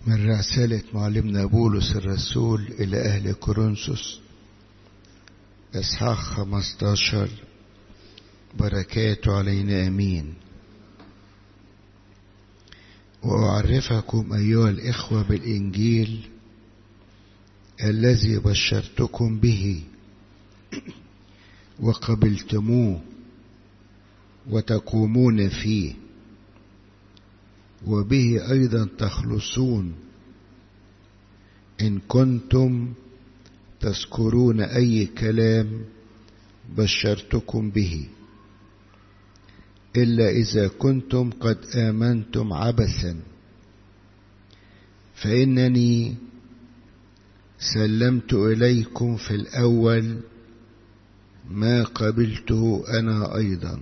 من رسالة معلمنا بولس الرسول إلى أهل كورنثوس إصحاح 15 بركاته علينا أمين وأعرفكم أيها الإخوة بالإنجيل الذي بشرتكم به وقبلتموه وتقومون فيه وبه أيضا تخلصون إن كنتم تذكرون أي كلام بشرتكم به إلا إذا كنتم قد آمنتم عبثا فإنني سلمت إليكم في الأول ما قبلته أنا أيضا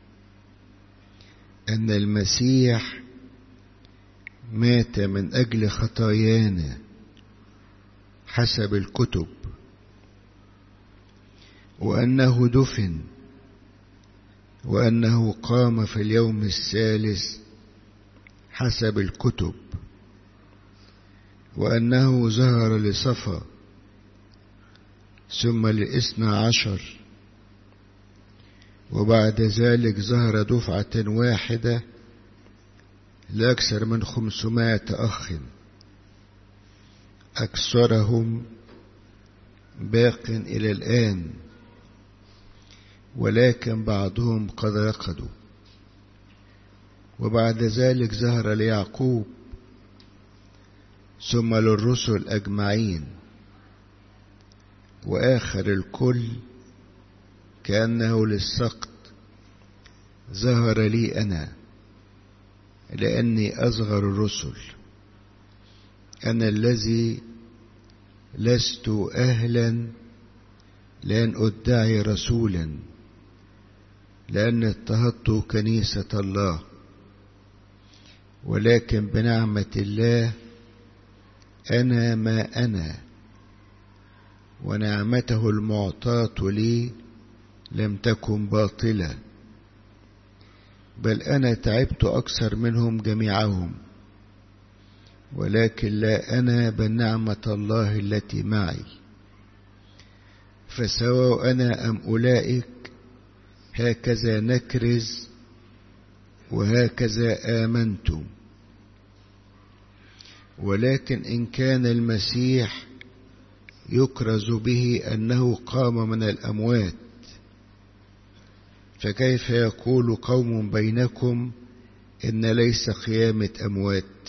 أن المسيح مات من أجل خطايانا حسب الكتب وأنه دفن وأنه قام في اليوم الثالث حسب الكتب وأنه ظهر لصفا ثم لإثنى عشر وبعد ذلك ظهر دفعة واحدة لأكثر من خمسمائة أخ أكثرهم باق إلى الآن ولكن بعضهم قد رقدوا وبعد ذلك ظهر ليعقوب ثم للرسل أجمعين وآخر الكل كأنه للسقط ظهر لي أنا لأني أصغر الرسل أنا الذي لست أهلا لأن أدعي رسولا لأن اضطهدت كنيسة الله ولكن بنعمة الله أنا ما أنا ونعمته المعطاة لي لم تكن باطلة بل أنا تعبت أكثر منهم جميعهم ولكن لا أنا بل نعمة الله التي معي فسواء أنا أم أولئك هكذا نكرز وهكذا آمنتم ولكن إن كان المسيح يكرز به أنه قام من الأموات فكيف يقول قوم بينكم إن ليس قيامة أموات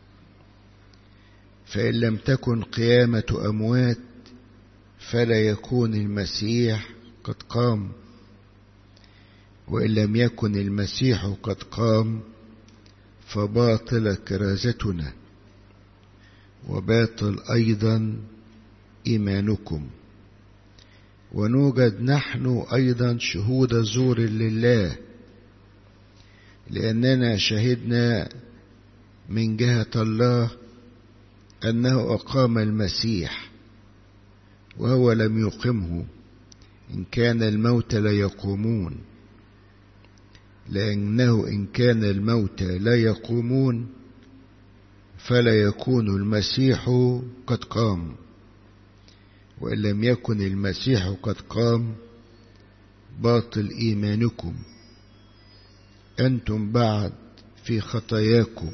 فإن لم تكن قيامة أموات فلا يكون المسيح قد قام وإن لم يكن المسيح قد قام فباطل كرازتنا وباطل أيضا إيمانكم ونوجد نحن أيضا شهود زور لله لأننا شهدنا من جهة الله أنه أقام المسيح وهو لم يقمه إن كان الموت لا يقومون لأنه إن كان الموت لا يقومون فلا يكون المسيح قد قام وإن لم يكن المسيح قد قام باطل إيمانكم أنتم بعد في خطاياكم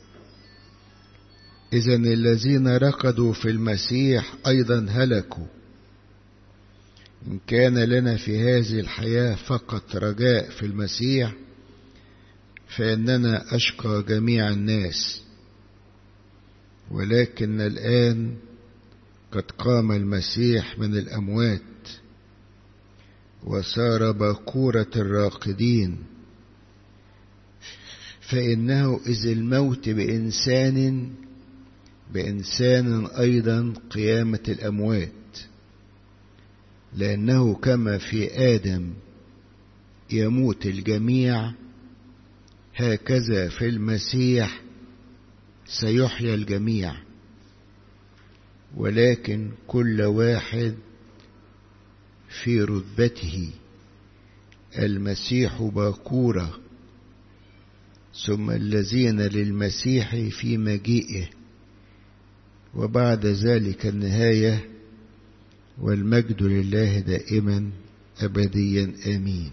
إذا الذين رقدوا في المسيح أيضا هلكوا إن كان لنا في هذه الحياة فقط رجاء في المسيح فإننا أشقى جميع الناس ولكن الآن قد قام المسيح من الأموات وصار باكورة الراقدين فإنه إذ الموت بإنسان بإنسان أيضا قيامة الأموات لأنه كما في آدم يموت الجميع هكذا في المسيح سيحيى الجميع ولكن كل واحد في رتبته المسيح باكورة ثم الذين للمسيح في مجيئه وبعد ذلك النهاية والمجد لله دائما أبديا آمين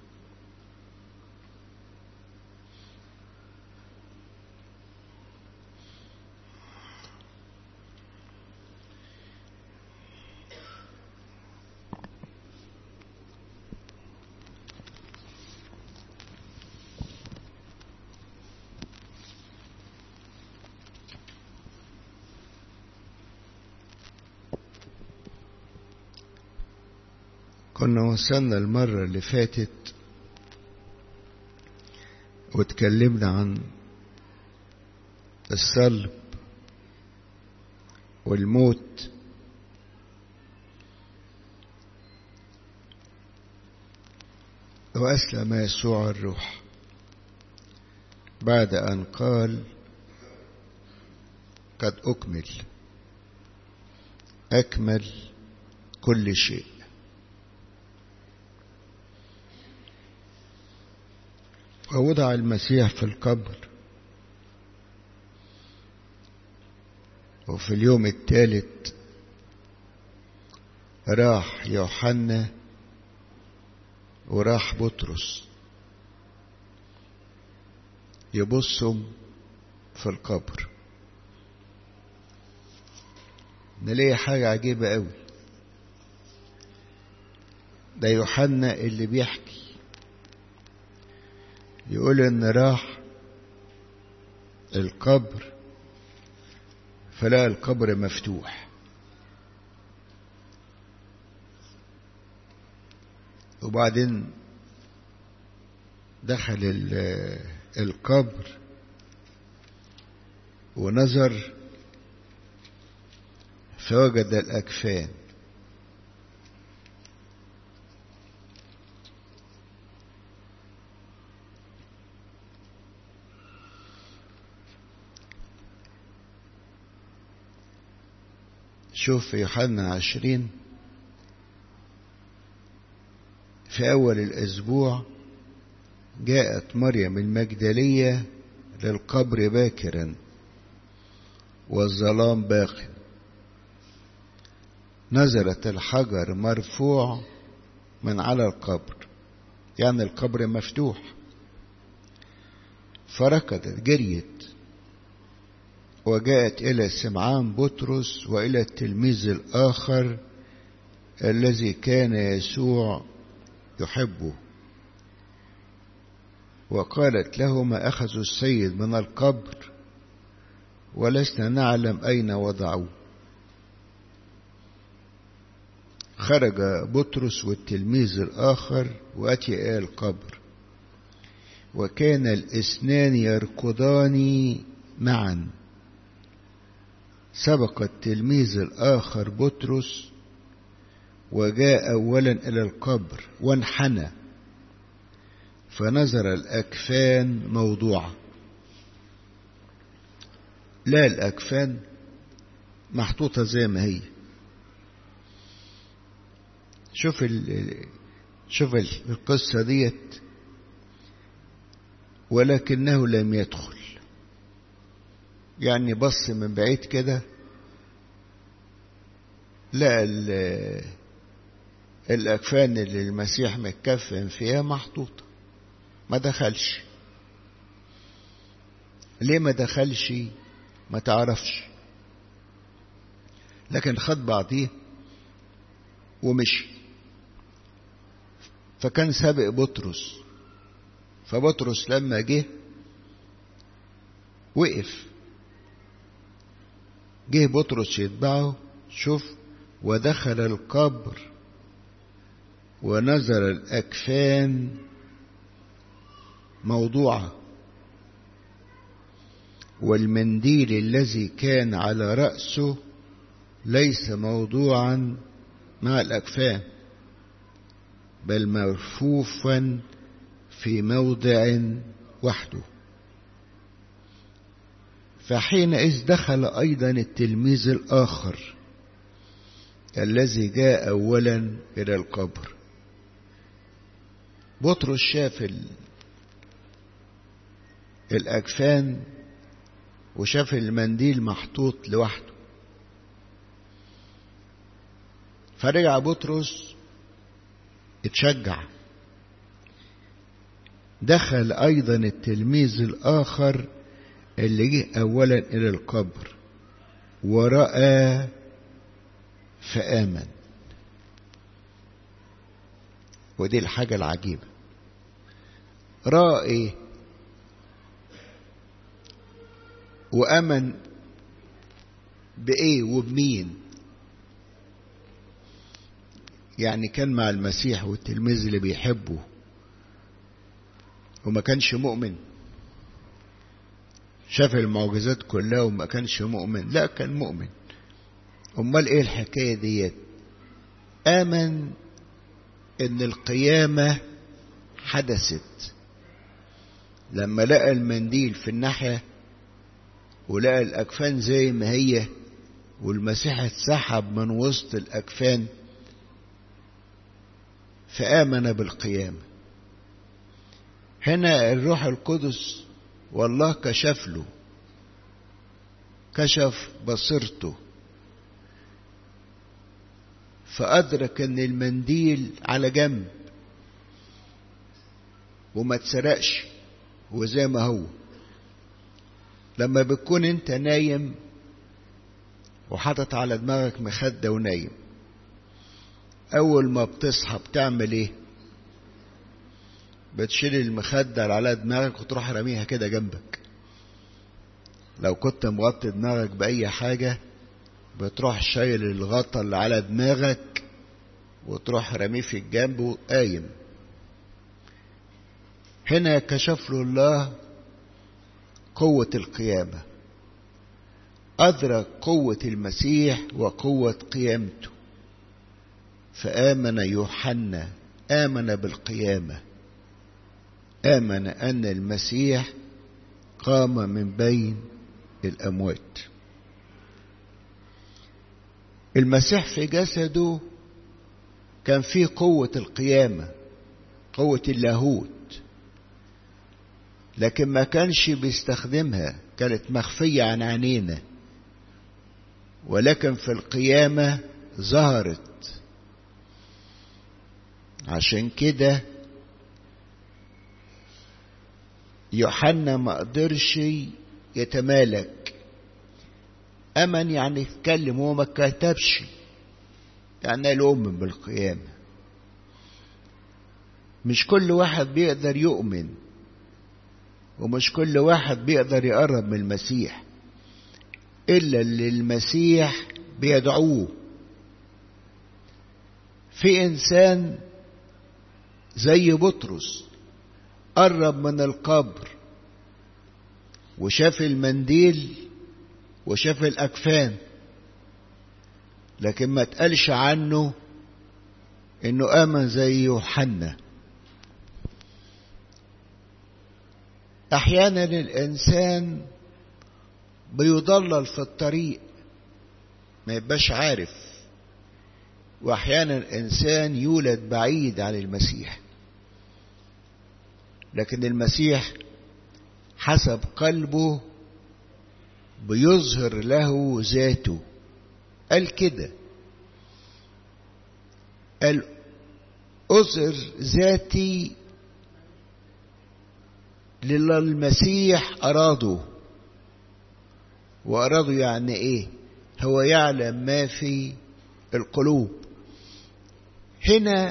كنا وصلنا المرة اللي فاتت واتكلمنا عن الصلب والموت وأسلم يسوع الروح بعد أن قال قد أكمل أكمل كل شيء ووضع المسيح في القبر وفي اليوم الثالث راح يوحنا وراح بطرس يبصوا في القبر نلاقي حاجة عجيبة قوي ده يوحنا اللي بيحكي يقول ان راح القبر فلقى القبر مفتوح وبعدين دخل القبر ونظر فوجد الأكفان شوف في يوحنا عشرين في أول الأسبوع جاءت مريم المجدلية للقبر باكرا والظلام باق نزلت الحجر مرفوع من على القبر يعني القبر مفتوح فركضت جريت وجاءت إلى سمعان بطرس وإلى التلميذ الآخر الذي كان يسوع يحبه وقالت لهما أخذوا السيد من القبر ولسنا نعلم أين وضعوه خرج بطرس والتلميذ الآخر وأتي إلى القبر وكان الاثنان يركضان معا سبق التلميذ الآخر بطرس وجاء أولا إلى القبر وانحنى فنظر الأكفان موضوعة لا الأكفان محطوطة زي ما هي شوف ال شوف القصة ديت ولكنه لم يدخل يعني بص من بعيد كده لقى الأكفان اللي المسيح متكفن فيها محطوطة ما دخلش ليه ما دخلش ما تعرفش لكن خد بعضيه ومشي فكان سابق بطرس فبطرس لما جه وقف جه بطرس يتبعه شوف ودخل القبر ونظر الأكفان موضوعة والمنديل الذي كان على رأسه ليس موضوعا مع الأكفان بل مرفوفا في موضع وحده فحينئذ دخل أيضا التلميذ الآخر الذي جاء أولا إلى القبر بطرس شاف ال... الأكفان وشاف المنديل محطوط لوحده فرجع بطرس اتشجع دخل أيضا التلميذ الآخر اللي جه أولا إلى القبر ورأى فآمن ودي الحاجة العجيبة رأى وأمن بإيه وبمين يعني كان مع المسيح والتلميذ اللي بيحبه وما كانش مؤمن شاف المعجزات كلها وما كانش مؤمن لا كان مؤمن امال ايه الحكايه ديت امن ان القيامه حدثت لما لقى المنديل في الناحيه ولقى الاكفان زي ما هي والمسيح اتسحب من وسط الاكفان فامن بالقيامه هنا الروح القدس والله كشف له كشف بصيرته فأدرك إن المنديل على جنب وما اتسرقش وزي ما هو لما بتكون انت نايم وحاطط على دماغك مخدة ونايم أول ما بتصحى بتعمل إيه؟ بتشيل المخدة اللي على دماغك وتروح رميها كده جنبك لو كنت مغطي دماغك بأي حاجة بتروح شايل الغطا اللي على دماغك وتروح رميه في الجنب وقايم هنا كشف له الله قوة القيامة أدرك قوة المسيح وقوة قيامته فآمن يوحنا آمن بالقيامة آمن أن المسيح قام من بين الأموات المسيح في جسده كان فيه قوة القيامة قوة اللاهوت لكن ما كانش بيستخدمها كانت مخفية عن عينينا ولكن في القيامة ظهرت عشان كده يوحنا ما قدرش يتمالك أمن يعني يتكلم هو ما كتبش يعني الأم بالقيامة مش كل واحد بيقدر يؤمن ومش كل واحد بيقدر يقرب من المسيح إلا اللي المسيح بيدعوه في إنسان زي بطرس قرب من القبر وشاف المنديل وشاف الأكفان لكن ما تقالش عنه انه امن زي يوحنا احيانا الانسان بيضلل في الطريق ما يبقاش عارف واحيانا الانسان يولد بعيد عن المسيح لكن المسيح حسب قلبه بيظهر له ذاته قال كده قال أظهر ذاتي للي المسيح أراده وأراده يعني إيه هو يعلم ما في القلوب هنا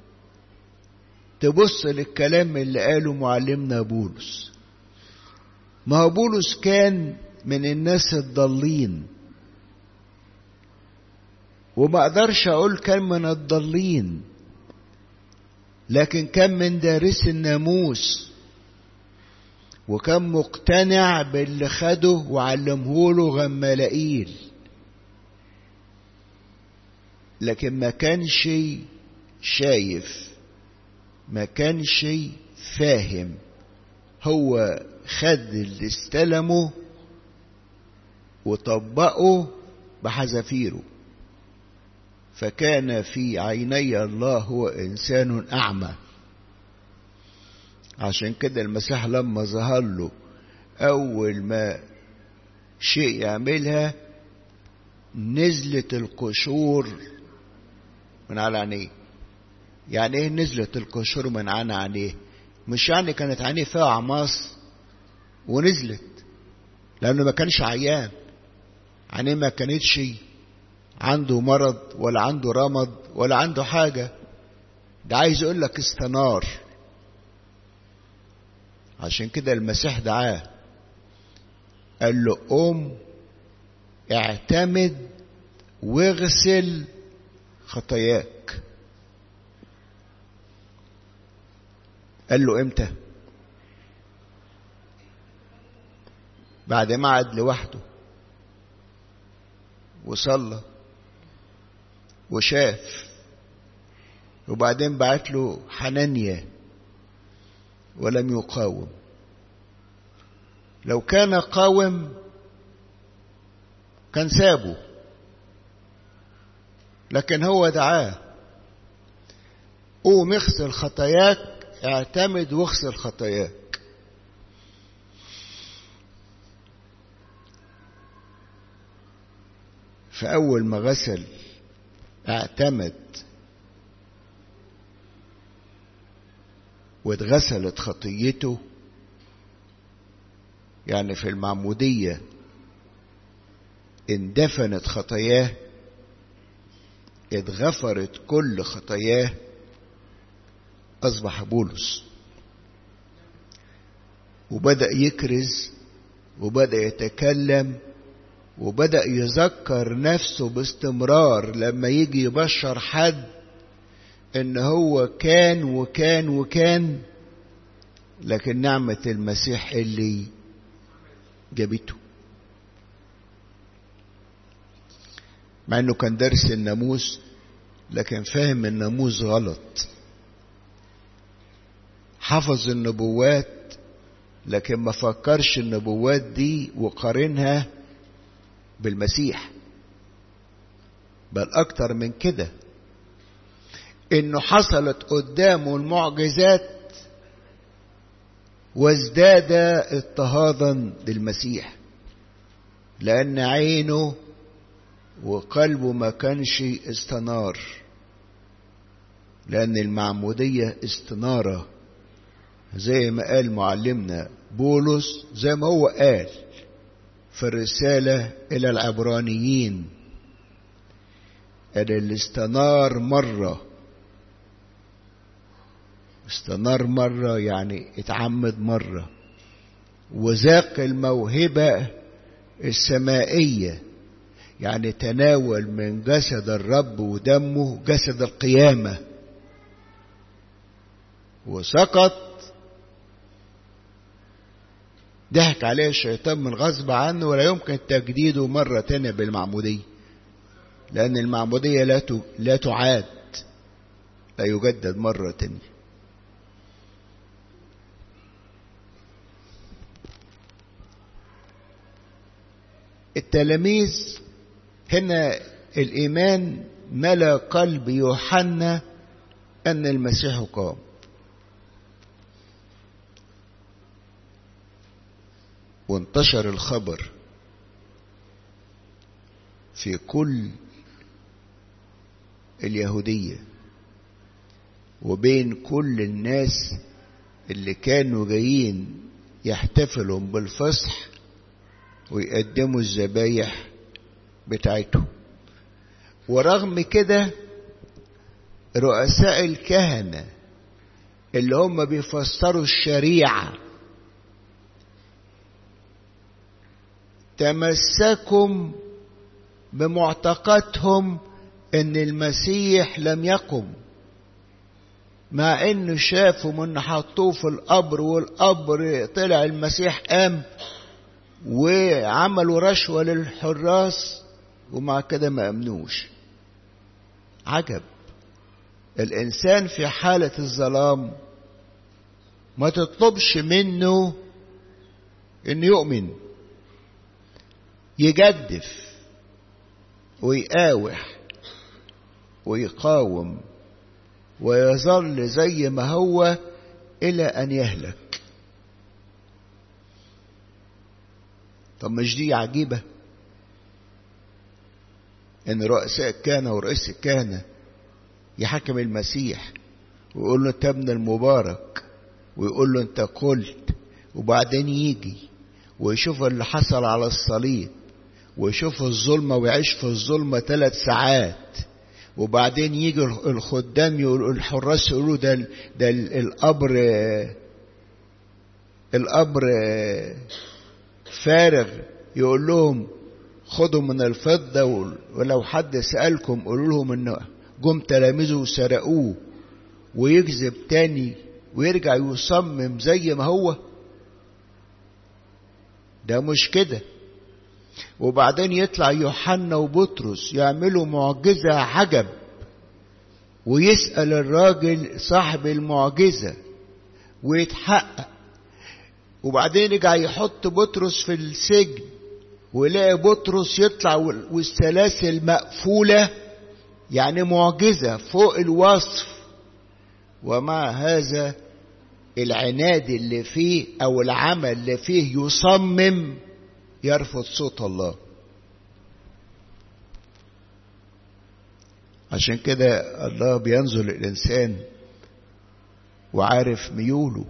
تبص للكلام اللي قاله معلمنا بولس ما هو بولس كان من الناس الضالين وما اقدرش اقول كان من الضالين لكن كان من دارس الناموس وكان مقتنع باللي خده وعلمهوله غمالائيل لكن ما كانش شايف ما كانش فاهم هو خد اللي استلمه وطبقه بحذافيره فكان في عيني الله هو انسان اعمى عشان كده المسيح لما ظهر له اول ما شيء يعملها نزلت القشور من على عينيه يعني ايه نزلت القشور من على عينيه مش يعني كانت عينيه فيها عماص ونزلت لانه ما كانش عيان عينيه ما كانتش عنده مرض ولا عنده رمض ولا عنده حاجة ده عايز يقول لك استنار عشان كده المسيح دعاه قال له قوم اعتمد واغسل خطاياك قال له امتى بعد ما قعد لوحده وصلى وشاف وبعدين بعت له حنانيا ولم يقاوم لو كان قاوم كان سابه لكن هو دعاه قوم اغسل خطاياك اعتمد واغسل خطاياك فأول ما غسل اعتمد واتغسلت خطيته يعني في المعمودية اندفنت خطاياه اتغفرت كل خطاياه أصبح بولس وبدأ يكرز وبدأ يتكلم وبدأ يذكر نفسه باستمرار لما يجي يبشر حد ان هو كان وكان وكان لكن نعمة المسيح اللي جابته مع انه كان دارس الناموس لكن فاهم الناموس غلط حفظ النبوات لكن ما فكرش النبوات دي وقارنها بالمسيح بل اكتر من كده انه حصلت قدامه المعجزات وازداد اضطهادا للمسيح لان عينه وقلبه ما كانش استنار لان المعموديه استناره زي ما قال معلمنا بولس زي ما هو قال في الرسالة إلى العبرانيين أن اللي استنار مرة استنار مرة يعني اتعمد مرة وذاق الموهبة السمائية يعني تناول من جسد الرب ودمه جسد القيامة وسقط ضحك عليه الشيطان من غصب عنه ولا يمكن تجديده مرة تانية بالمعمودية لأن المعمودية لا لا تعاد لا يجدد مرة تانية التلاميذ هنا الإيمان ملا قلب يوحنا أن المسيح قام وانتشر الخبر في كل اليهودية وبين كل الناس اللي كانوا جايين يحتفلوا بالفصح ويقدموا الذبايح بتاعتهم ورغم كده رؤساء الكهنة اللي هم بيفسروا الشريعة تمسكوا بمعتقدهم ان المسيح لم يقم مع انه شافوا من حطوه في القبر والقبر طلع المسيح قام وعملوا رشوة للحراس ومع كده ما امنوش عجب الانسان في حالة الظلام ما تطلبش منه انه يؤمن يجدف ويقاوح ويقاوم ويظل زي ما هو الى ان يهلك طب مش دي عجيبه ان رؤساء الكهنه ورئيس الكهنه يحكم المسيح ويقول له انت ابن المبارك ويقول له انت قلت وبعدين يجي ويشوف اللي حصل على الصليب ويشوف الظلمة ويعيش في الظلمة ثلاث ساعات وبعدين يجي الخدام يقولوا الحراس يقولوا ده ده القبر القبر فارغ يقول لهم خدوا من الفضة ولو حد سألكم قولوا لهم ان جم تلاميذه وسرقوه ويكذب تاني ويرجع يصمم زي ما هو ده مش كده وبعدين يطلع يوحنا وبطرس يعملوا معجزة عجب ويسأل الراجل صاحب المعجزة ويتحقق وبعدين يرجع يحط بطرس في السجن ويلاقي بطرس يطلع والسلاسل مقفولة يعني معجزة فوق الوصف ومع هذا العناد اللي فيه او العمل اللي فيه يصمم يرفض صوت الله عشان كده الله بينظر للإنسان وعارف ميوله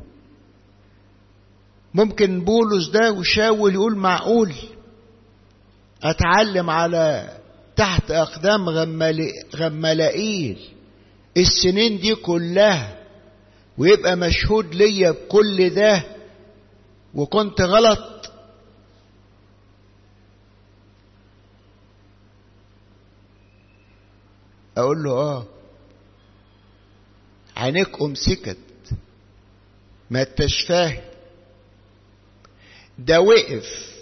ممكن بولس ده وشاول يقول معقول أتعلم على تحت أقدام غملائيل السنين دي كلها ويبقى مشهود ليا بكل ده وكنت غلط اقول له اه عينيك امسكت ما انتش فاهم ده وقف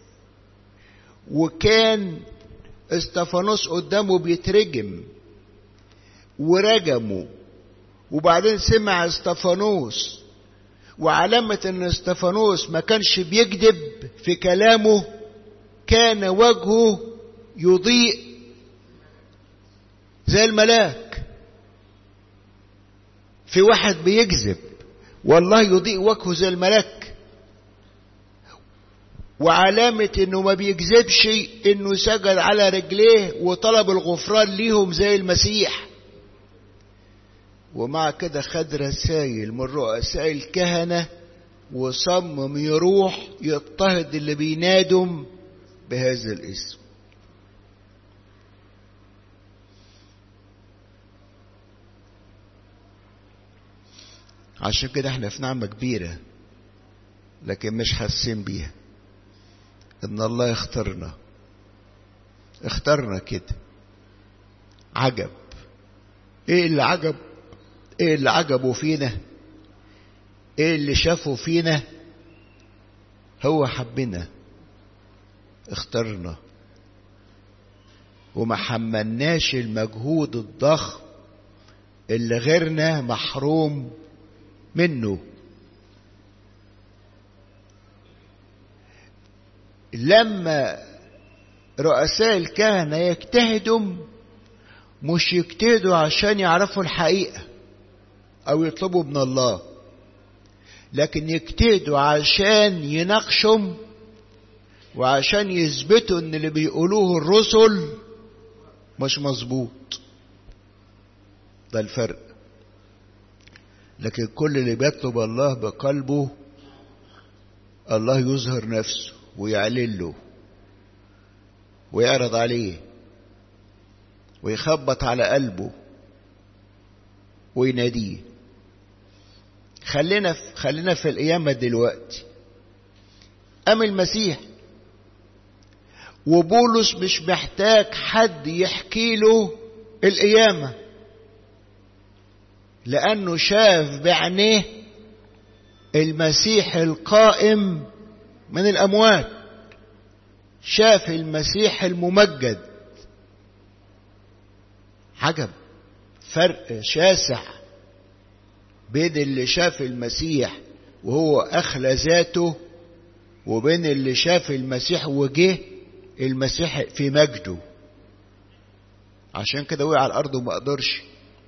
وكان استفانوس قدامه بيترجم ورجمه وبعدين سمع استفانوس وعلامة ان استفانوس ما كانش بيكذب في كلامه كان وجهه يضيء زي الملاك في واحد بيكذب والله يضيء وجهه زي الملاك وعلامة انه ما بيكذبش انه سجد على رجليه وطلب الغفران ليهم زي المسيح ومع كده خد رسائل من رؤساء الكهنة وصمم يروح يضطهد اللي بينادم بهذا الاسم عشان كده احنا في نعمة كبيرة لكن مش حاسين بيها ان الله اختارنا اختارنا كده عجب ايه اللي عجب ايه اللي عجبه فينا ايه اللي شافه فينا هو حبنا اختارنا وما حملناش المجهود الضخم اللي غيرنا محروم منه لما رؤساء الكهنة يجتهدوا مش يجتهدوا عشان يعرفوا الحقيقة أو يطلبوا من الله لكن يجتهدوا عشان يناقشوا وعشان يثبتوا ان اللي بيقولوه الرسل مش مظبوط ده الفرق لكن كل اللي بيطلب الله بقلبه الله يظهر نفسه ويعلن له ويعرض عليه ويخبط على قلبه ويناديه خلينا في خلينا في القيامة دلوقتي قام المسيح وبولس مش محتاج حد يحكي له القيامة لأنه شاف بعينيه المسيح القائم من الأموات شاف المسيح الممجد عجب فرق شاسع بين اللي شاف المسيح وهو أخلى ذاته وبين اللي شاف المسيح وجه المسيح في مجده عشان كده وقع على الأرض وما قدرش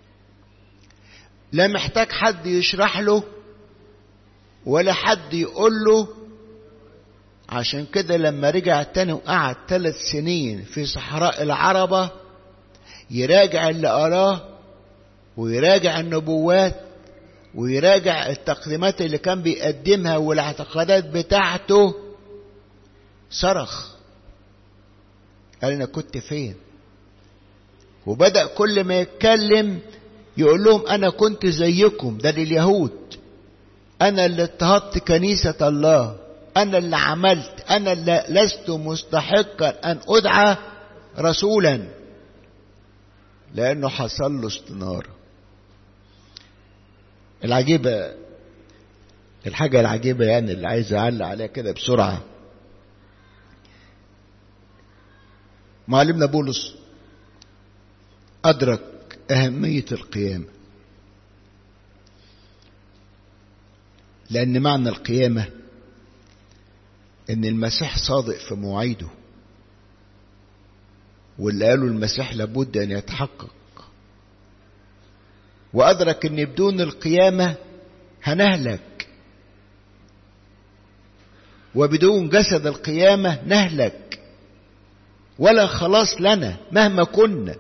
لا محتاج حد يشرح له ولا حد يقول له عشان كده لما رجع تاني وقعد ثلاث سنين في صحراء العربة يراجع اللي قراه ويراجع النبوات ويراجع التقديمات اللي كان بيقدمها والاعتقادات بتاعته صرخ قال انا كنت فين وبدأ كل ما يتكلم يقول لهم انا كنت زيكم ده لليهود انا اللي اضطهدت كنيسة الله انا اللي عملت انا اللي لست مستحقا ان ادعى رسولا لانه حصل له استنارة العجيبة الحاجة العجيبة يعني اللي عايز اعلق عليها كده بسرعة معلمنا بولس أدرك أهمية القيامة لأن معنى القيامة إن المسيح صادق في مواعيده واللي قالوا المسيح لابد أن يتحقق وأدرك إن بدون القيامة هنهلك وبدون جسد القيامة نهلك ولا خلاص لنا مهما كنا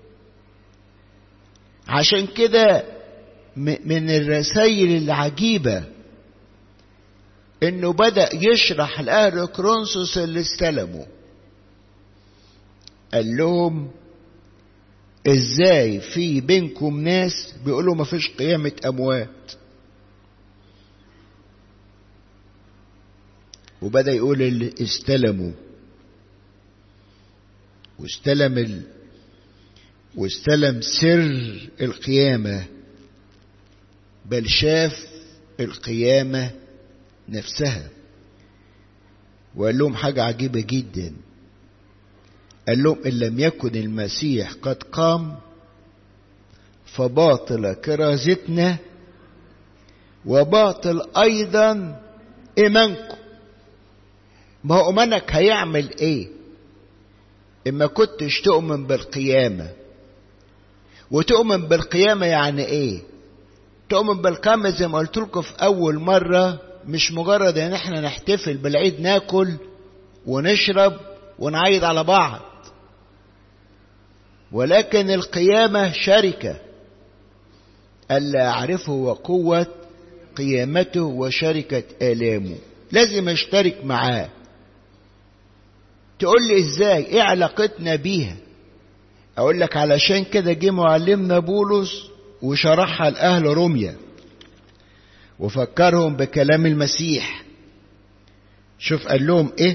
عشان كده من الرسائل العجيبة انه بدأ يشرح لأهل كرونسوس اللي استلموا قال لهم ازاي في بينكم ناس بيقولوا ما فيش قيامة اموات وبدأ يقول اللي استلموا واستلم ال... واستلم سر القيامة بل شاف القيامة نفسها وقال لهم حاجة عجيبة جدا قال لهم إن لم يكن المسيح قد قام فباطل كرازتنا وباطل أيضا إيمانكم ما هو إيمانك هيعمل إيه إما كنتش تؤمن بالقيامة وتؤمن بالقيامة يعني إيه تؤمن بالقيامة زي ما قلت لكم في أول مرة مش مجرد إن إحنا نحتفل بالعيد ناكل ونشرب ونعيد على بعض ولكن القيامة شركة ألا أعرفه وقوة قيامته وشركة آلامه لازم اشترك معاه تقول لي ازاي ايه علاقتنا بيها اقول لك علشان كده جه معلمنا بولس وشرحها لاهل روميا وفكرهم بكلام المسيح شوف قال لهم ايه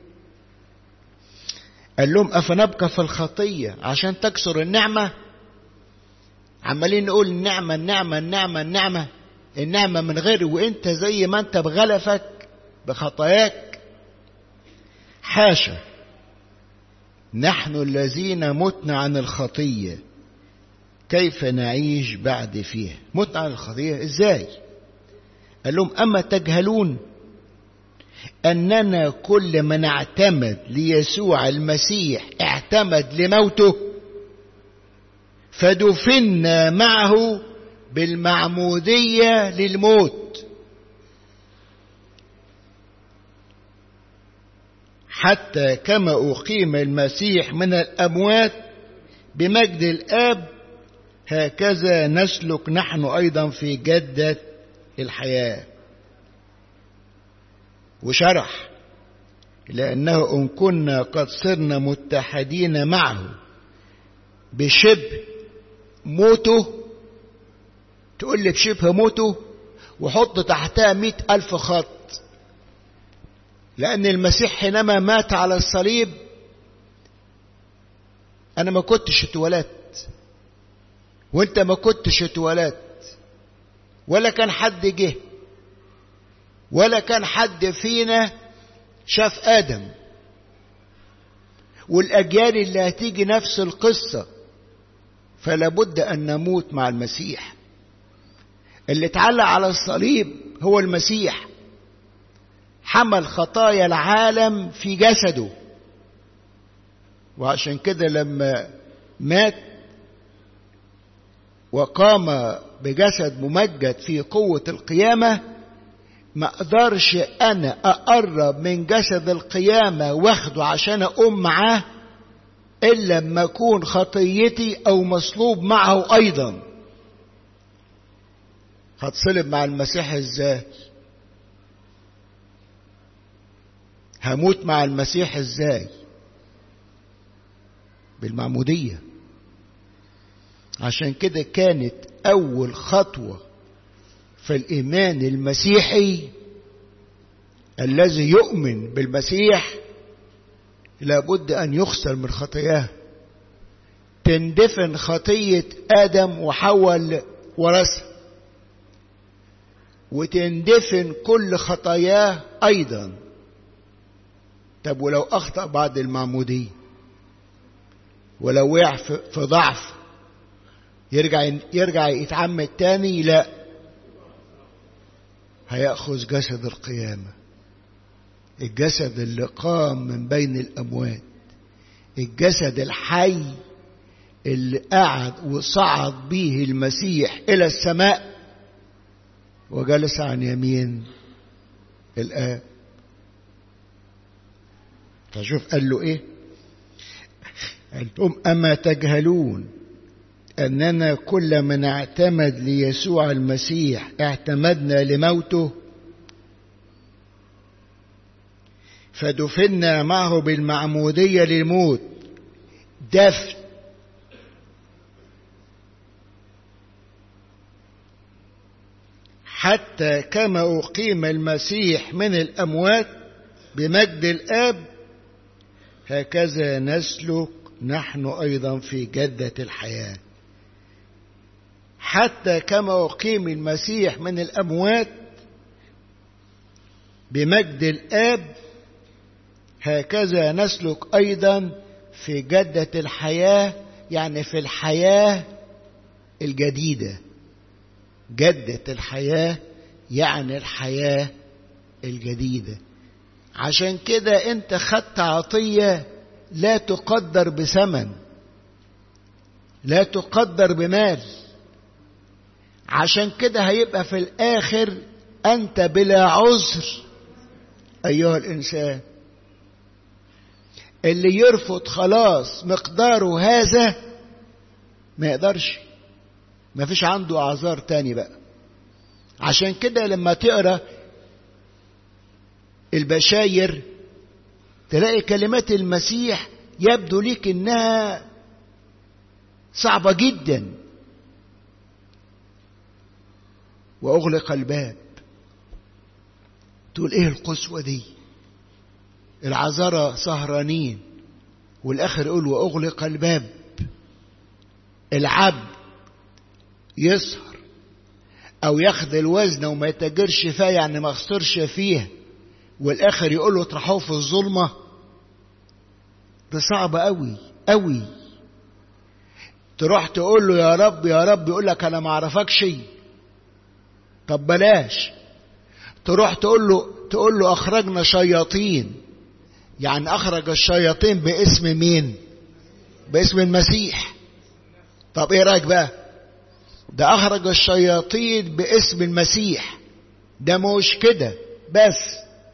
قال لهم افنبقى في الخطيه عشان تكسر النعمه عمالين نقول النعمه النعمه النعمه النعمه النعمه من غير وانت زي ما انت بغلفك بخطاياك حاشا نحن الذين متنا عن الخطية كيف نعيش بعد فيها متنا عن الخطية ازاي قال لهم أما تجهلون أننا كل من اعتمد ليسوع المسيح اعتمد لموته فدفنا معه بالمعمودية للموت حتى كما أقيم المسيح من الأموات بمجد الآب هكذا نسلك نحن أيضا في جدة الحياة وشرح لأنه إن كنا قد صرنا متحدين معه بشبه موته تقول لي بشبه موته وحط تحتها مئة ألف خط لأن المسيح حينما مات على الصليب أنا ما كنتش اتولدت وأنت ما كنتش اتولدت ولا كان حد جه ولا كان حد فينا شاف آدم والأجيال اللي هتيجي نفس القصة فلا بد أن نموت مع المسيح اللي اتعلق على الصليب هو المسيح حمل خطايا العالم في جسده وعشان كده لما مات وقام بجسد ممجد في قوة القيامة ما اقدرش انا اقرب من جسد القيامة واخده عشان اقوم معاه الا لما اكون خطيتي او مصلوب معه ايضا هتصلب مع المسيح ازاي هموت مع المسيح ازاي بالمعمودية عشان كده كانت أول خطوة في الإيمان المسيحي الذي يؤمن بالمسيح لابد أن يغسل من خطاياه تندفن خطية آدم وحواء ورثها وتندفن كل خطاياه أيضا طب ولو أخطأ بعد المعمودية ولو وقع في ضعف يرجع يرجع يتعمد تاني لا هيأخذ جسد القيامة الجسد اللي قام من بين الأموات الجسد الحي اللي قعد وصعد به المسيح إلى السماء وجلس عن يمين الآب فشوف قال له إيه أنتم أما تجهلون أننا كل من اعتمد ليسوع المسيح اعتمدنا لموته فدفنا معه بالمعمودية للموت دفن حتى كما أقيم المسيح من الأموات بمجد الآب هكذا نسلك نحن أيضا في جدة الحياة حتى كما أقيم المسيح من الأموات بمجد الآب هكذا نسلك أيضا في جدة الحياة يعني في الحياة الجديدة جدة الحياة يعني الحياة الجديدة عشان كده انت خدت عطية لا تقدر بثمن لا تقدر بمال عشان كده هيبقى في الآخر أنت بلا عذر أيها الإنسان اللي يرفض خلاص مقداره هذا ما يقدرش ما فيش عنده اعذار تاني بقى عشان كده لما تقرا البشاير تلاقي كلمات المسيح يبدو ليك انها صعبه جدا واغلق الباب تقول ايه القسوه دي العذارى سهرانين والاخر يقول واغلق الباب العبد يسهر او ياخد الوزن وما يتاجرش فيها يعني ما خسرش فيها والاخر يقول له اطرحوه في الظلمه ده صعب قوي قوي تروح تقول له يا رب يا رب يقول لك انا ما اعرفكش طب بلاش تروح تقول له تقول له اخرجنا شياطين يعني اخرج الشياطين باسم مين باسم المسيح طب ايه رايك بقى ده اخرج الشياطين باسم المسيح ده مش كده بس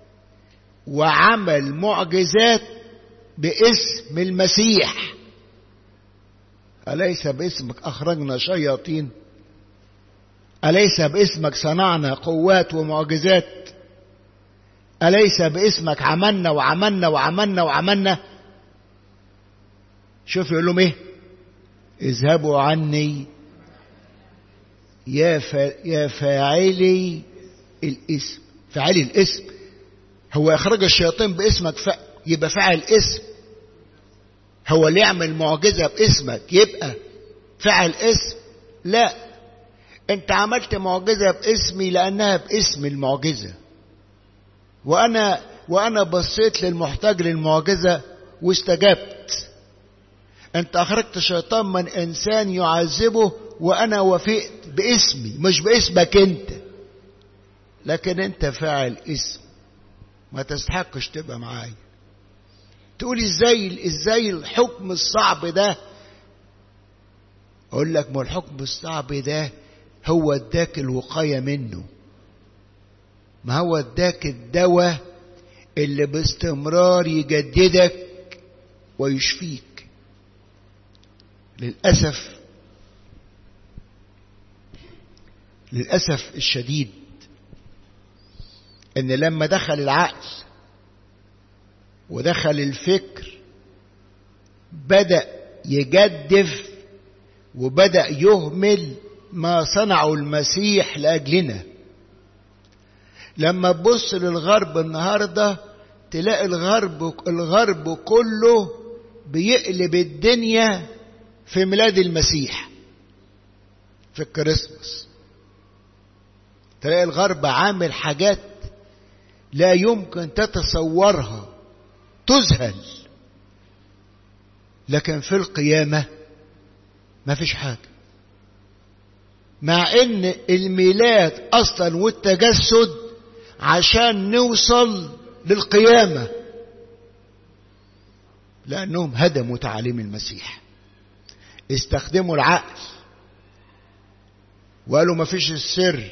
وعمل معجزات باسم المسيح أليس باسمك أخرجنا شياطين أليس باسمك صنعنا قوات ومعجزات أليس باسمك عملنا وعملنا وعملنا وعملنا شوف يقول لهم ايه اذهبوا عني يا يا فاعلي الاسم فاعلي الاسم هو اخرج الشياطين باسمك ف... يبقى فاعل اسم هو اللي يعمل معجزة باسمك يبقى فاعل اسم لا انت عملت معجزة باسمي لانها باسم المعجزة وانا وانا بصيت للمحتاج للمعجزة واستجبت انت اخرجت شيطان من انسان يعذبه وانا وافقت باسمي مش باسمك انت لكن انت فاعل اسم ما تستحقش تبقى معايا تقول ازاي ازاي الحكم الصعب ده اقول لك ما الحكم الصعب ده هو اداك الوقايه منه ما هو اداك الدواء اللي باستمرار يجددك ويشفيك للاسف للأسف الشديد ان لما دخل العقل ودخل الفكر بدأ يجدف وبدأ يهمل ما صنعه المسيح لأجلنا لما تبص للغرب النهارده تلاقي الغرب الغرب كله بيقلب الدنيا في ميلاد المسيح في الكريسماس تلاقي الغرب عامل حاجات لا يمكن تتصورها تذهل لكن في القيامة ما فيش حاجة مع ان الميلاد اصلا والتجسد عشان نوصل للقيامة لأنهم هدموا تعاليم المسيح استخدموا العقل وقالوا ما فيش السر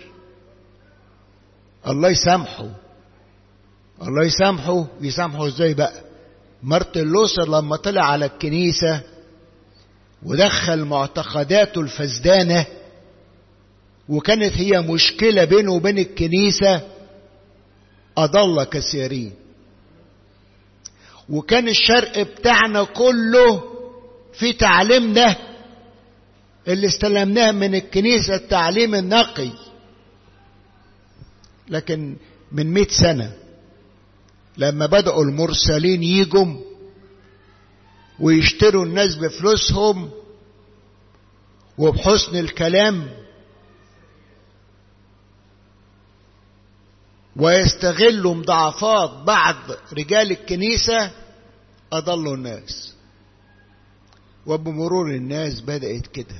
الله يسامحه الله يسامحه يسامحه ازاي بقى مارتن لوثر لما طلع على الكنيسة ودخل معتقداته الفسدانة وكانت هي مشكلة بينه وبين الكنيسة أضل كثيرين وكان الشرق بتاعنا كله في تعليمنا اللي استلمناه من الكنيسة التعليم النقي لكن من مئة سنة لما بدأوا المرسلين يجوا ويشتروا الناس بفلوسهم وبحسن الكلام ويستغلوا مضاعفات بعض رجال الكنيسة أضلوا الناس وبمرور الناس بدأت كده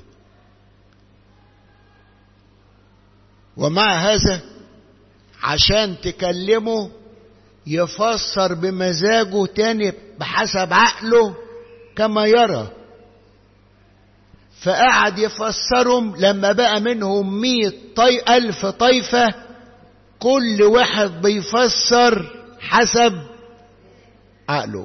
ومع هذا عشان تكلمه يفسر بمزاجه تاني بحسب عقله كما يرى فقعد يفسرهم لما بقى منهم مية طي ألف طيفة كل واحد بيفسر حسب عقله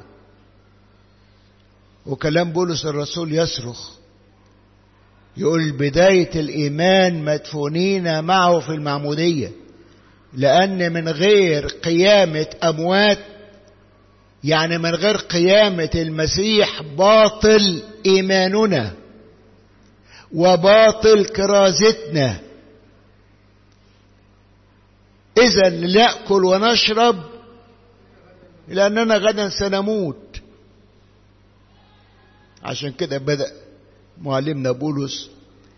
وكلام بولس الرسول يصرخ يقول بداية الإيمان مدفونين معه في المعمودية لأن من غير قيامة أموات يعني من غير قيامة المسيح باطل إيماننا وباطل كرازتنا إذا نأكل ونشرب لأننا غدا سنموت عشان كده بدأ معلمنا بولس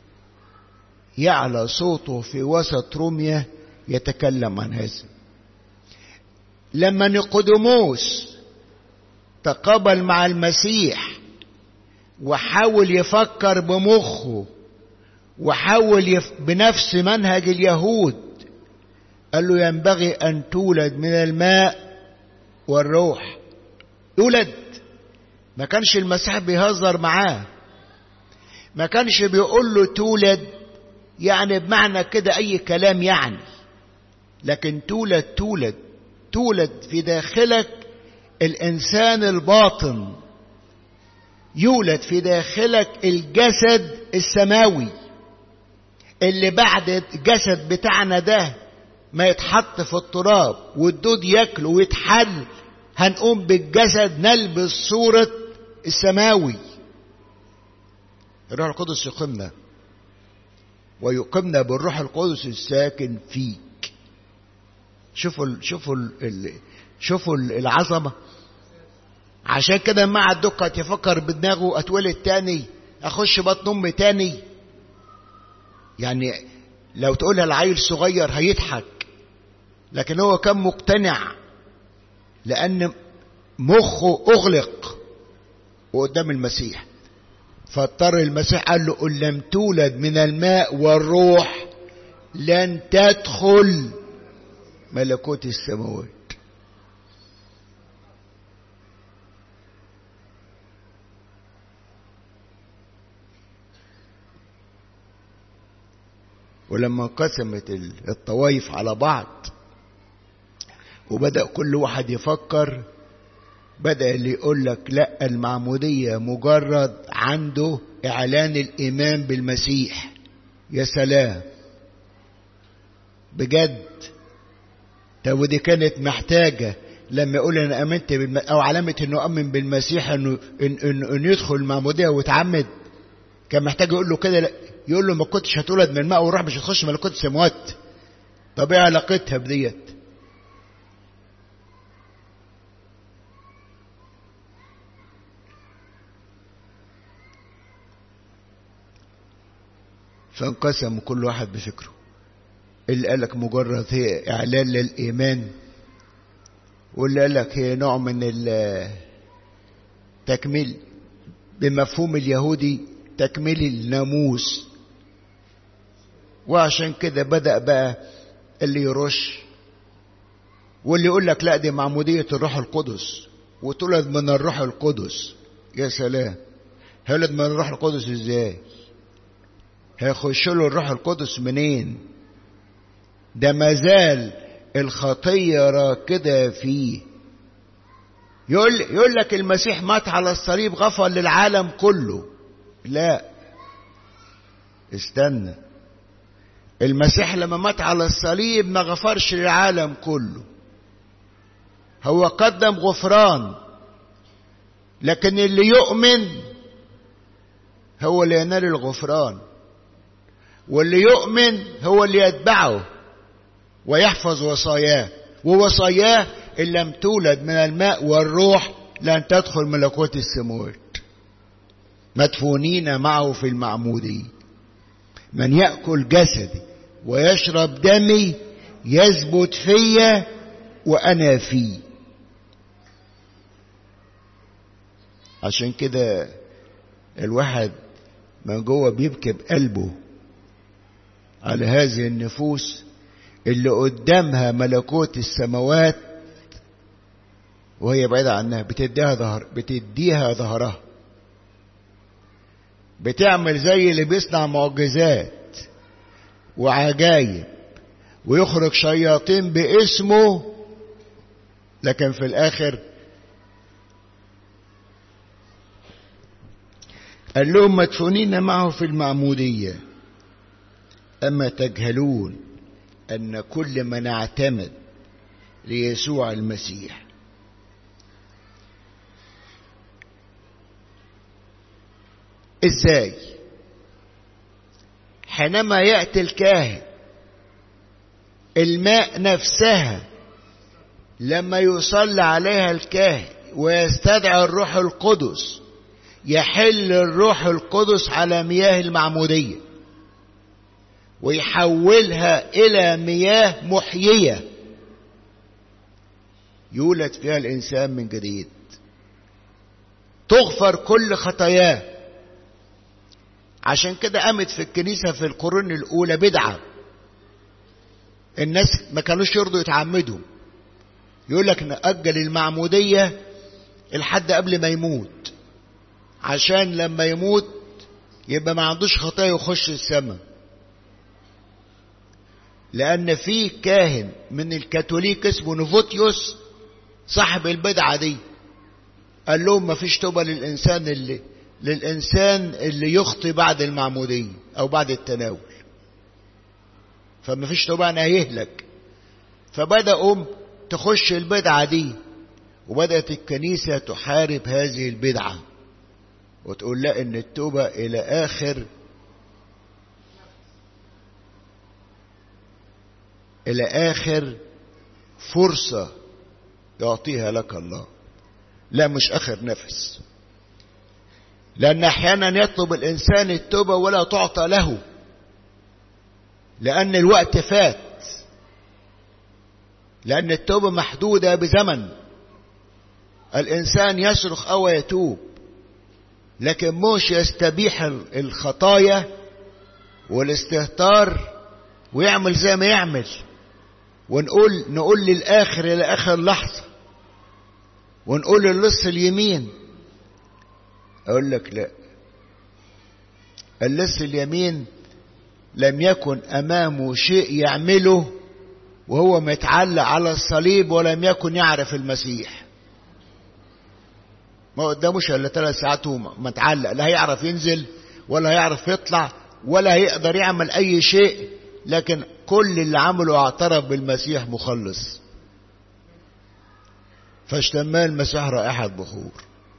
يعلى صوته في وسط روميا يتكلم عن هذا لما نيقوديموس تقابل مع المسيح وحاول يفكر بمخه وحاول يف... بنفس منهج اليهود قال له ينبغي أن تولد من الماء والروح يولد ما كانش المسيح بيهزر معاه ما كانش بيقول له تولد يعني بمعنى كده أي كلام يعني لكن تولد تولد تولد في داخلك الإنسان الباطن يولد في داخلك الجسد السماوي اللي بعد الجسد بتاعنا ده ما يتحط في التراب والدود ياكله ويتحل هنقوم بالجسد نلبس صورة السماوي الروح القدس يقيمنا ويقيمنا بالروح القدس الساكن فيك شوفوا ال شوفوا ال شوفوا العظمة عشان كده مع الدقة يفكر بدماغه اتولد تاني اخش بطن امي تاني يعني لو تقولها العيل صغير هيضحك لكن هو كان مقتنع لأن مخه أغلق وقدام المسيح فاضطر المسيح قال له إن لم تولد من الماء والروح لن تدخل ملكوت السماوات ولما انقسمت الطوائف على بعض وبدأ كل واحد يفكر بدأ اللي يقول لك لا المعمودية مجرد عنده إعلان الإيمان بالمسيح يا سلام بجد طب ودي كانت محتاجة لما يقول أنا آمنت بالم... أو علامة إنه أؤمن بالمسيح إنه إن... إن... إنه يدخل المعمودية ويتعمد كان محتاج يقول له كده لا. يقول له ما كنتش هتولد من الماء والروح مش هتخش ملكوت السماوات طب ايه علاقتها بديت فانقسموا كل واحد بفكره اللي قال لك مجرد هي اعلان للايمان واللي قال لك هي نوع من التكميل بمفهوم اليهودي تكميل الناموس وعشان كده بدأ بقى اللي يرش واللي يقول لك لا دي معمودية الروح القدس وتولد من الروح القدس يا سلام هيولد من الروح القدس ازاي هيخش له الروح القدس منين ده مازال الخطية راكدة فيه يقول يقول لك المسيح مات على الصليب غفر للعالم كله لا استنى المسيح لما مات على الصليب ما غفرش للعالم كله هو قدم غفران لكن اللي يؤمن هو اللي ينال الغفران واللي يؤمن هو اللي يتبعه ويحفظ وصاياه ووصاياه إن لم تولد من الماء والروح لن تدخل ملكوت السماوات مدفونين معه في المعمودية من يأكل جسدي ويشرب دمي يثبت فيا وأنا فيه عشان كده الواحد من جوه بيبكي بقلبه على هذه النفوس اللي قدامها ملكوت السماوات وهي بعيدة عنها بتديها ظهر بتديها ظهرها بتعمل زي اللي بيصنع معجزات وعجايب ويخرج شياطين باسمه لكن في الاخر قال لهم مدفونين معه في المعمودية أما تجهلون أن كل من اعتمد ليسوع المسيح ازاي حينما ياتي الكاهن الماء نفسها لما يصلي عليها الكاهن ويستدعي الروح القدس يحل الروح القدس على مياه المعموديه ويحولها الى مياه محييه يولد فيها الانسان من جديد تغفر كل خطاياه عشان كده قامت في الكنيسة في القرون الأولى بدعة الناس ما كانوش يرضوا يتعمدوا يقول لك نأجل المعمودية لحد قبل ما يموت عشان لما يموت يبقى ما عندوش خطايا يخش السماء لأن في كاهن من الكاثوليك اسمه نوفوتيوس صاحب البدعة دي قال لهم ما فيش توبة للإنسان اللي للإنسان اللي يخطي بعد المعمودية أو بعد التناول فما فيش توبة أنا هيهلك فبدأوا تخش البدعة دي وبدأت الكنيسة تحارب هذه البدعة وتقول لا إن التوبة إلى آخر إلى آخر فرصة يعطيها لك الله لا مش آخر نفس لأن أحيانا يطلب الإنسان التوبة ولا تعطى له لأن الوقت فات لأن التوبة محدودة بزمن الإنسان يصرخ أو يتوب لكن مش يستبيح الخطايا والاستهتار ويعمل زي ما يعمل ونقول نقول للآخر إلى آخر لحظة ونقول للص اليمين أقول لك لا اللص اليمين لم يكن أمامه شيء يعمله وهو متعلق على الصليب ولم يكن يعرف المسيح ما قداموش الا ثلاث ساعات متعلق لا هيعرف ينزل ولا هيعرف يطلع ولا هيقدر يعمل اي شيء لكن كل اللي عمله اعترف بالمسيح مخلص فاشتماه المسيح رائحة بخور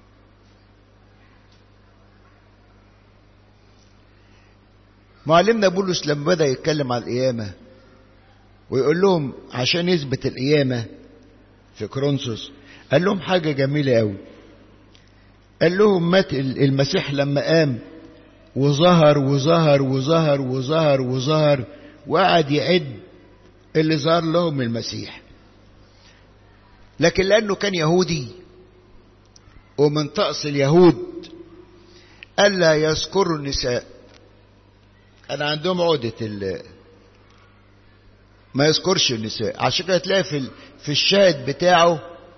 معلمنا بولس لما بدأ يتكلم عن القيامة ويقول لهم عشان يثبت القيامة في كرونسوس قال لهم حاجة جميلة قوي قال لهم مات المسيح لما قام وظهر وظهر وظهر وظهر وظهر وقعد يعد اللي ظهر لهم المسيح لكن لأنه كان يهودي ومن طقس اليهود ألا يذكروا النساء أنا عندهم عقدة ما يذكرش النساء عشان كده تلاقي في في الشاهد بتاعه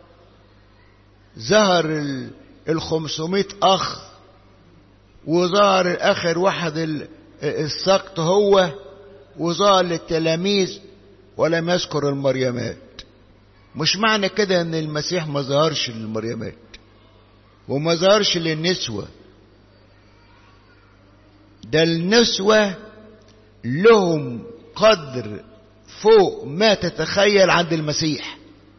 ظهر ال 500 أخ وظهر آخر واحد السقط هو وظهر للتلاميذ ولم يذكر المريمات مش معنى كده ان المسيح ما ظهرش للمريمات وما ظهرش للنسوة ده النسوة لهم قدر فوق ما تتخيل عند المسيح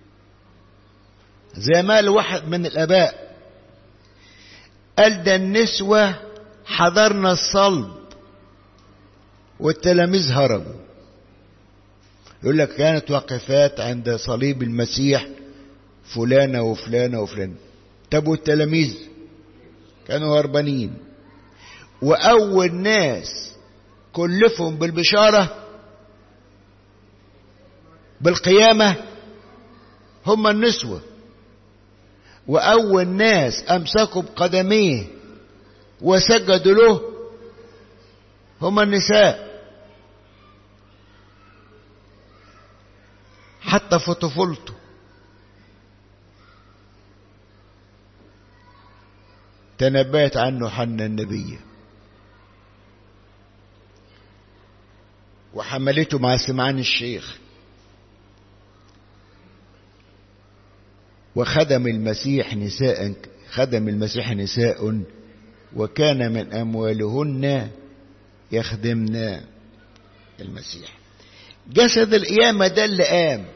زي ما قال واحد من الآباء قال ده النسوة حضرنا الصلب والتلاميذ هربوا يقول لك كانت واقفات عند صليب المسيح فلانة وفلانة وفلانة طب والتلاميذ كانوا هربانين وأول ناس كلفهم بالبشارة بالقيامة هم النسوة وأول ناس أمسكوا بقدميه وسجدوا له هم النساء حتى في طفولته تنبأت عنه حنا النبية وحملته مع سمعان الشيخ وخدم المسيح نساء خدم المسيح نساء وكان من أموالهن يخدمن المسيح جسد القيامة ده اللي قام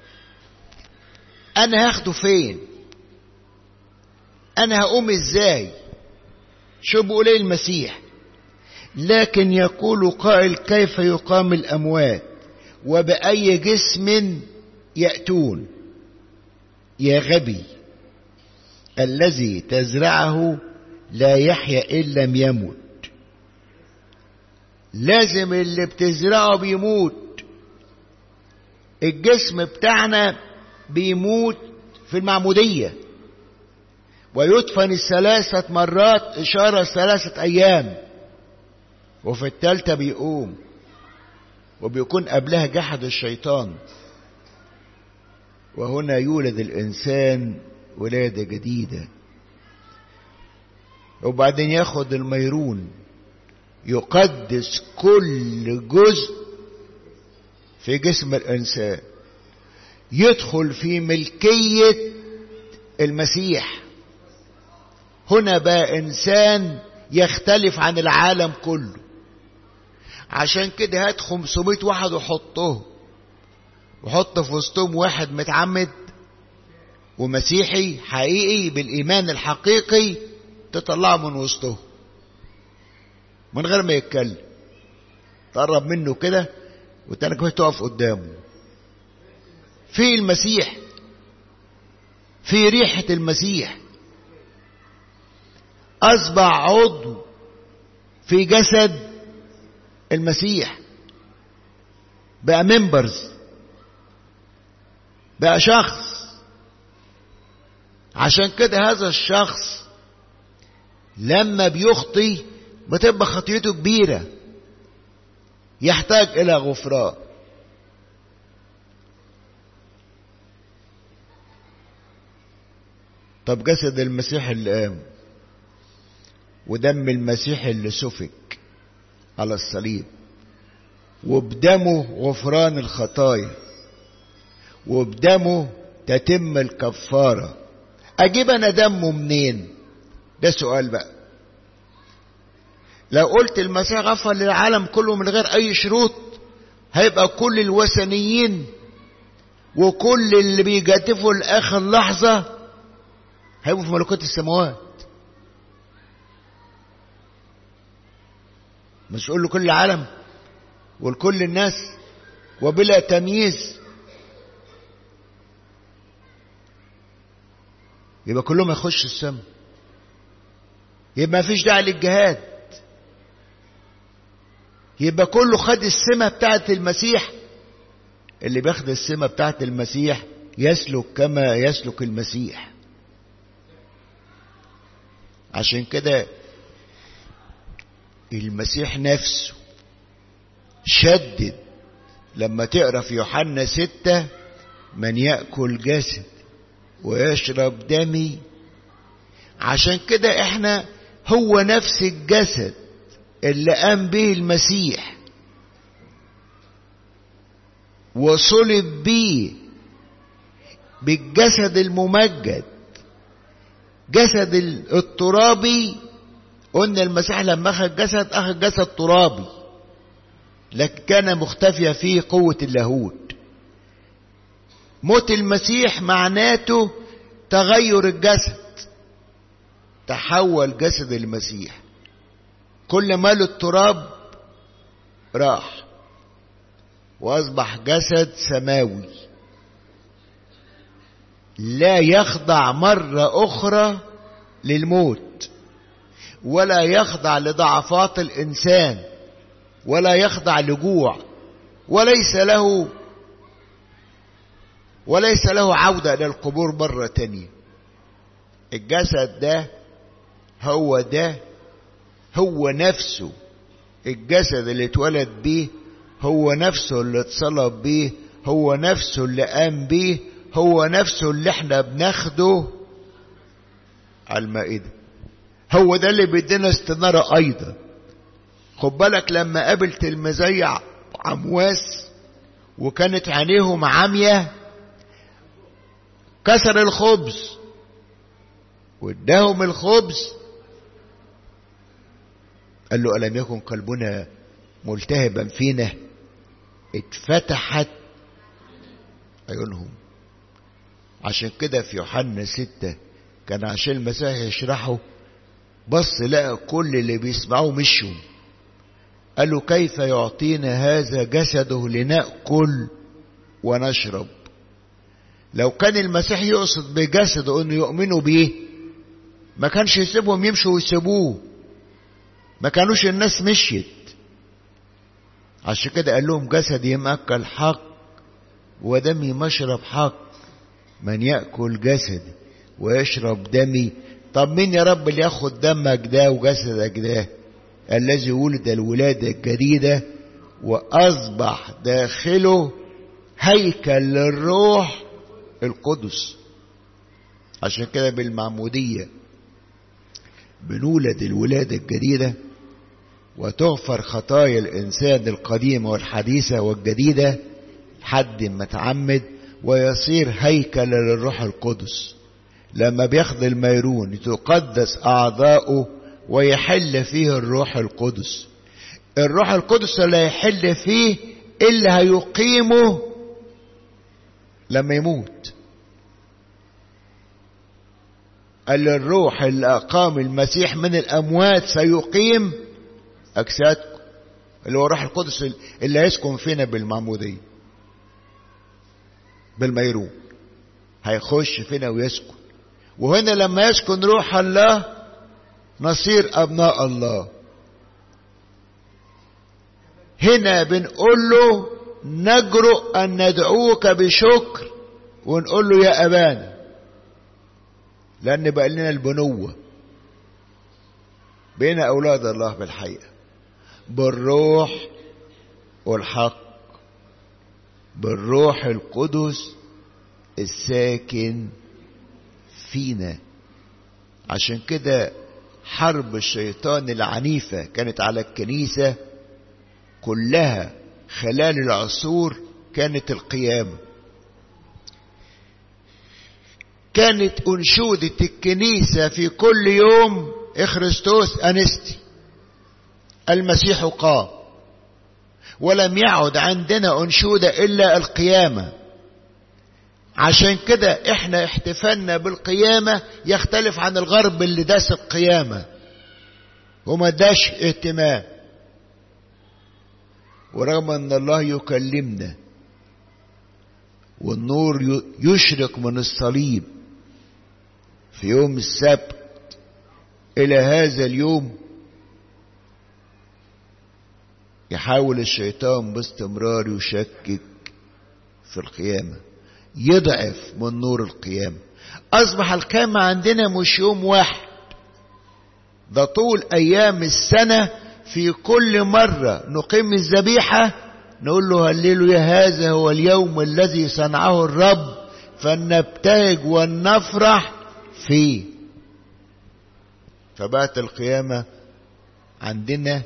أنا هاخده فين أنا هقوم إزاي شو بيقول إيه المسيح لكن يقول قائل كيف يقام الأموات وبأي جسم يأتون يا غبي الذي تزرعه لا يحيا إن لم يمت لازم اللي بتزرعه بيموت الجسم بتاعنا بيموت في المعمودية ويدفن الثلاثة مرات إشارة ثلاثة أيام وفي التالتة بيقوم وبيكون قبلها جحد الشيطان وهنا يولد الإنسان ولادة جديدة وبعدين ياخد الميرون يقدس كل جزء في جسم الإنسان يدخل في ملكية المسيح هنا بقى إنسان يختلف عن العالم كله عشان كده هات 500 واحد وحطهم وحط في وسطهم واحد متعمد ومسيحي حقيقي بالإيمان الحقيقي تطلعه من وسطهم من غير ما يتكلم تقرب منه كده والتاني كمان تقف قدامه في المسيح في ريحة المسيح أصبح عضو في جسد المسيح بقى ممبرز بقى شخص عشان كده هذا الشخص لما بيخطي بتبقى خطيته كبيرة يحتاج إلى غفران طب جسد المسيح اللي قام ودم المسيح اللي سفك على الصليب وبدمه غفران الخطايا وبدمه تتم الكفارة أجيب أنا دمه منين ده سؤال بقى لو قلت المسيح غفر للعالم كله من غير أي شروط هيبقى كل الوثنيين وكل اللي بيجاتفوا لاخر لحظه هيبقوا في ملكوت السماوات مش قول لكل العالم ولكل الناس وبلا تمييز يبقى كلهم يخش السماء يبقى ما فيش داعي للجهاد يبقى كله خد السمة بتاعت المسيح اللي بياخد السمة بتاعت المسيح يسلك كما يسلك المسيح عشان كده المسيح نفسه شدد لما تقرا في يوحنا ستة من يأكل جسد ويشرب دمي عشان كده احنا هو نفس الجسد اللي قام به المسيح وصلب بيه بالجسد الممجد جسد الترابي قلنا المسيح لما اخذ جسد اخذ جسد ترابي لكن كان مختفيا فيه قوة اللاهوت موت المسيح معناته تغير الجسد تحول جسد المسيح كل مال التراب راح واصبح جسد سماوي لا يخضع مرة أخرى للموت ولا يخضع لضعفات الإنسان ولا يخضع لجوع وليس له وليس له عودة إلى القبور مرة تانية الجسد ده هو ده هو نفسه الجسد اللي اتولد بيه هو نفسه اللي اتصلب بيه هو نفسه اللي قام بيه هو نفسه اللي احنا بناخده على المائدة هو ده اللي بيدينا استنارة ايضا خد بالك لما قابلت المزيع عمواس وكانت عينيهم عامية كسر الخبز واداهم الخبز قال له ألم يكن قلبنا ملتهبا فينا اتفتحت عيونهم عشان كده في يوحنا ستة كان عشان المسيح يشرحه بص لقى كل اللي بيسمعوه مشوا قالوا كيف يعطينا هذا جسده لنأكل ونشرب لو كان المسيح يقصد بجسده انه يؤمنوا بيه ما كانش يسيبهم يمشوا ويسيبوه ما كانوش الناس مشيت عشان كده قال لهم جسدي مأكل حق ودمي مشرب حق من يأكل جسدي ويشرب دمي طب مين يا رب اللي ياخد دمك ده وجسدك ده الذي ولد الولادة الجديدة وأصبح داخله هيكل للروح القدس عشان كده بالمعمودية بنولد الولادة الجديدة وتغفر خطايا الإنسان القديمة والحديثة والجديدة حد ما تعمد ويصير هيكل للروح القدس لما بياخد الميرون تقدس أعضاؤه ويحل فيه الروح القدس الروح القدس اللي هيحل فيه اللي هيقيمه لما يموت قال الروح اللي أقام المسيح من الأموات سيقيم أجسادكم اللي هو الروح القدس اللي هيسكن فينا بالمعمودية بالميرون هيخش فينا ويسكن وهنا لما يسكن روح الله نصير أبناء الله هنا بنقول له نجرؤ أن ندعوك بشكر ونقول له يا أبانا لأن بقى لنا البنوة بين أولاد الله بالحقيقة بالروح والحق بالروح القدس الساكن فينا عشان كده حرب الشيطان العنيفة كانت على الكنيسة كلها خلال العصور كانت القيامة كانت أنشودة الكنيسة في كل يوم إخرستوس أنستي المسيح قام ولم يعد عندنا أنشودة إلا القيامة عشان كده احنا احتفالنا بالقيامة يختلف عن الغرب اللي داس القيامة وما داش اهتمام ورغم ان الله يكلمنا والنور يشرق من الصليب في يوم السبت الى هذا اليوم يحاول الشيطان باستمرار يشكك في القيامة يضعف من نور القيامة أصبح القيامة عندنا مش يوم واحد ده طول أيام السنة في كل مرة نقيم الذبيحة نقول له هللوا يا هذا هو اليوم الذي صنعه الرب فلنبتهج ونفرح فيه فبقت القيامة عندنا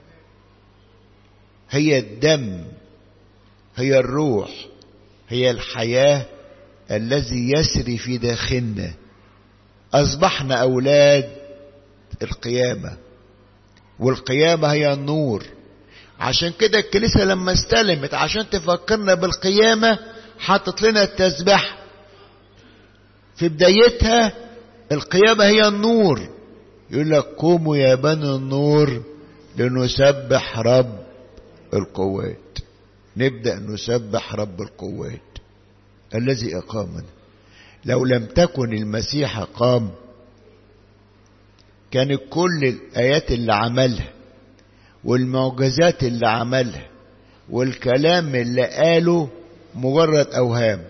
هي الدم هي الروح هي الحياة الذي يسري في داخلنا أصبحنا أولاد القيامة والقيامة هي النور عشان كده الكنيسة لما استلمت عشان تفكرنا بالقيامة حطت لنا التسبح في بدايتها القيامة هي النور يقول لك قوموا يا بني النور لنسبح رب القوات نبدأ نسبح رب القوات الذي أقامنا لو لم تكن المسيح قام كان كل الآيات اللي عملها والمعجزات اللي عملها والكلام اللي قاله مجرد أوهام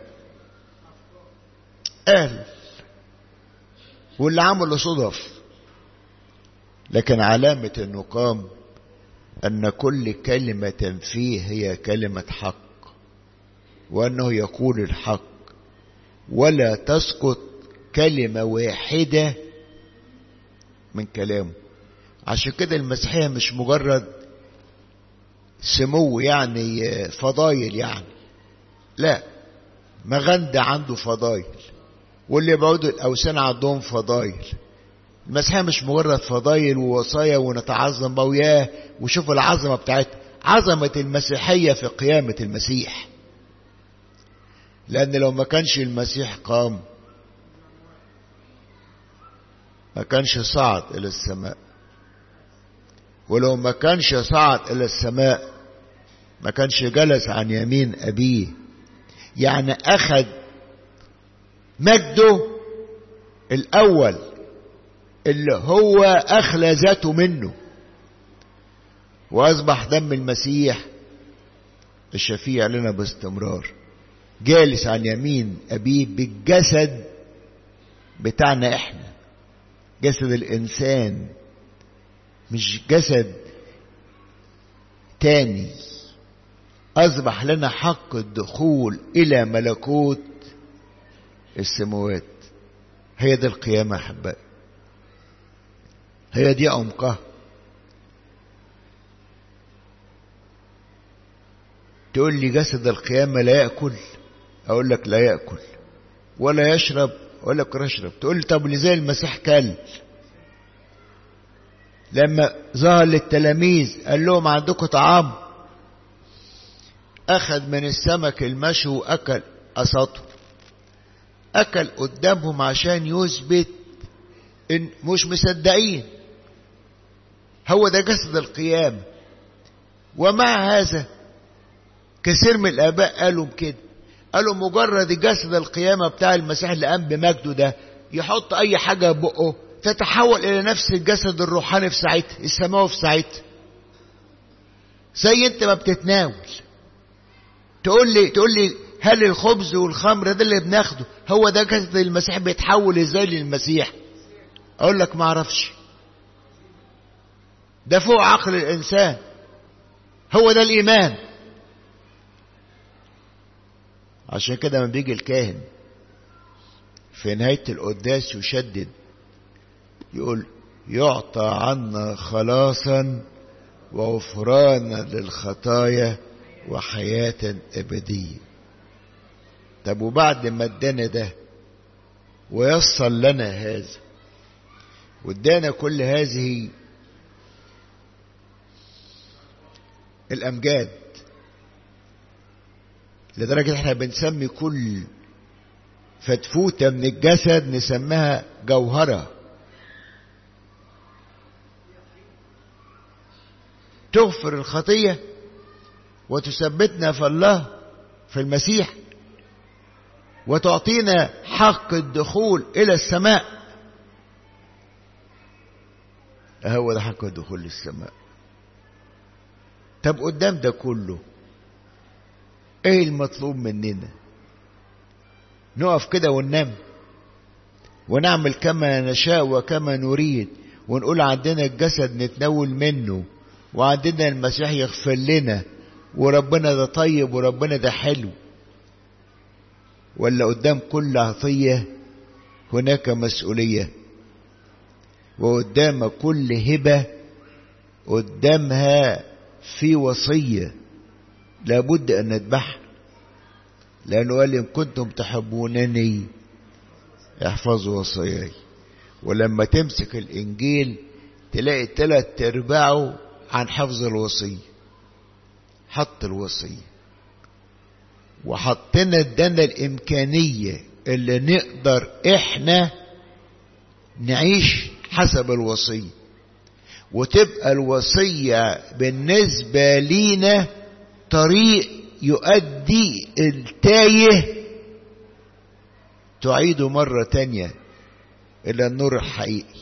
قال واللي عمله صدف لكن علامة انه قام ان كل كلمة فيه هي كلمة حق وانه يقول الحق ولا تسقط كلمة واحدة من كلامه عشان كده المسيحية مش مجرد سمو يعني فضايل يعني لا مغندة عنده فضايل واللي بعودوا الأوثان عندهم فضايل المسيحية مش مجرد فضايل ووصايا ونتعظم وياه وشوف العظمة بتاعتها عظمة المسيحية في قيامة المسيح لأن لو ما كانش المسيح قام ما كانش صعد إلى السماء ولو ما كانش صعد إلى السماء ما كانش جلس عن يمين أبيه يعني أخذ مجده الأول اللي هو أخلى ذاته منه وأصبح دم المسيح الشفيع لنا باستمرار جالس عن يمين أبيه بالجسد بتاعنا إحنا جسد الإنسان مش جسد تاني أصبح لنا حق الدخول إلى ملكوت السماوات هي دي القيامة أحبائي هي دي عمقها تقول لي جسد القيامة لا يأكل أقول لك لا يأكل ولا يشرب أقول لك يشرب تقول لي طب زي المسيح كل لما ظهر للتلاميذ قال لهم عندكم طعام أخذ من السمك المشوي وأكل أساطه أكل قدامهم عشان يثبت إن مش مصدقين هو ده جسد القيامة ومع هذا كثير من الآباء قالوا كده قالوا مجرد جسد القيامة بتاع المسيح اللي قام بمجده ده يحط أي حاجة بقه تتحول إلى نفس الجسد الروحاني في ساعتها السماوي في ساعتها زي أنت ما بتتناول تقول لي تقول لي هل الخبز والخمر ده اللي بناخده هو ده جسد المسيح بيتحول ازاي للمسيح اقول لك ما اعرفش ده فوق عقل الانسان هو ده الايمان عشان كده لما بيجي الكاهن في نهاية القداس يشدد يقول يعطى عنا خلاصا وغفرانا للخطايا وحياة أبدية طب وبعد ما ادانا ده ويصل لنا هذا وادانا كل هذه الأمجاد لدرجة احنا بنسمي كل فتفوتة من الجسد نسميها جوهرة تغفر الخطية وتثبتنا في الله في المسيح وتعطينا حق الدخول إلى السماء هو ده حق الدخول للسماء طب قدام ده كله ايه المطلوب مننا نقف كده وننام ونعمل كما نشاء وكما نريد ونقول عندنا الجسد نتناول منه وعندنا المسيح يغفر لنا وربنا ده طيب وربنا ده حلو ولا قدام كل عطية هناك مسؤولية وقدام كل هبة قدامها في وصية لابد أن نذبحها لأنه قال إن كنتم تحبونني احفظوا وصاياي ولما تمسك الإنجيل تلاقي تلات أرباعه عن حفظ الوصية حط الوصية وحطنا ادانا الإمكانية اللي نقدر إحنا نعيش حسب الوصية وتبقى الوصية بالنسبة لينا طريق يؤدي التايه تعيده مرة تانية إلى النور الحقيقي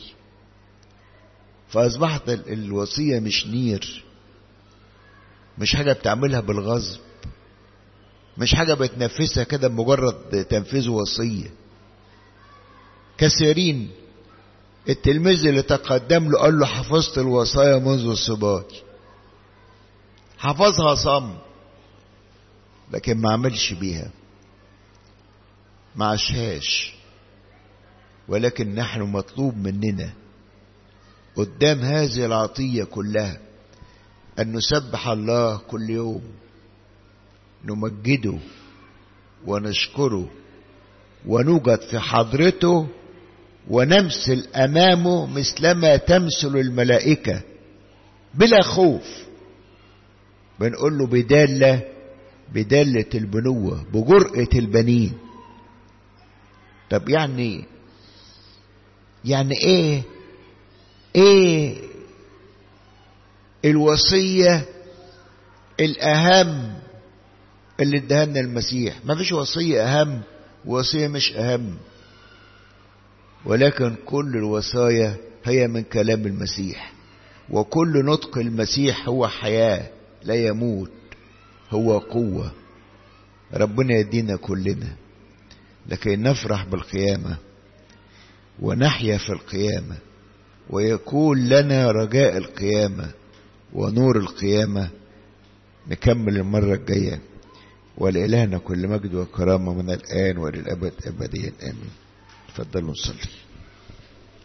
فأصبحت الوصية مش نير مش حاجة بتعملها بالغصب مش حاجة بتنفذها كده بمجرد تنفيذ وصية كثيرين التلميذ اللي تقدم له قال له حفظت الوصايا منذ الصباح حفظها صم لكن ما عملش بيها ما عاشهاش ولكن نحن مطلوب مننا قدام هذه العطية كلها أن نسبح الله كل يوم نمجده ونشكره ونوجد في حضرته ونمثل أمامه مثلما تمثل الملائكة بلا خوف بنقول له بدالة بدالة البنوة بجرأة البنين طب يعني يعني ايه ايه الوصية الأهم اللي ادهنا المسيح ما فيش وصية أهم وصية مش أهم ولكن كل الوصايا هي من كلام المسيح وكل نطق المسيح هو حياة لا يموت هو قوة ربنا يدينا كلنا لكي نفرح بالقيامة ونحيا في القيامة ويكون لنا رجاء القيامة ونور القيامة نكمل المرة الجاية ولإلهنا كل مجد وكرامة من الآن وللأبد أبديا آمين تفضلوا نصلي